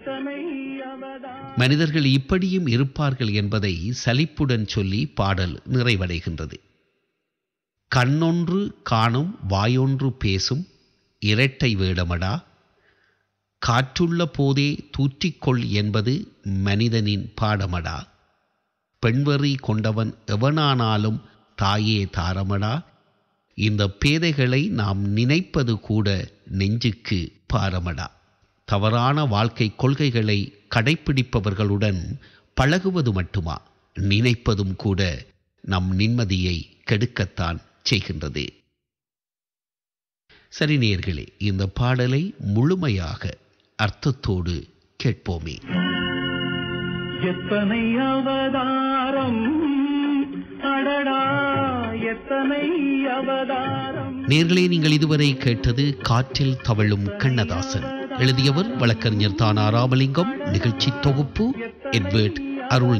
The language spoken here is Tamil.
மனிதர்கள் இப்படியும் இருப்பார்கள் என்பதை சலிப்புடன் சொல்லி பாடல் நிறைவடைகின்றது கண்ணொன்று காணும் வாயொன்று பேசும் இரட்டை வேடமடா காற்றுள்ள போதே தூற்றிக்கொள் என்பது மனிதனின் பாடமடா பெண்வெறி கொண்டவன் எவனானாலும் தாயே தாரமடா இந்த பேதைகளை நாம் நினைப்பது கூட நெஞ்சுக்கு பாரமடா தவறான வாழ்க்கை கொள்கைகளை கடைப்பிடிப்பவர்களுடன் பழகுவது மட்டுமா நினைப்பதும் கூட நம் நிம்மதியை கெடுக்கத்தான் செய்கின்றது சரி நேர்களே இந்த பாடலை முழுமையாக அர்த்தத்தோடு கேட்போமே எத்தனை அவதாரம் அடடா எத்தனை அவதாரம் நேர்களே நீங்கள் இதுவரை கேட்டது காற்றில் தவழும் கண்ணதாசன் எழுதியவர் வழக்கறிஞர் தானா ராமலிங்கம் நிகழ்ச்சி தொகுப்பு எட்வர்ட் அருள்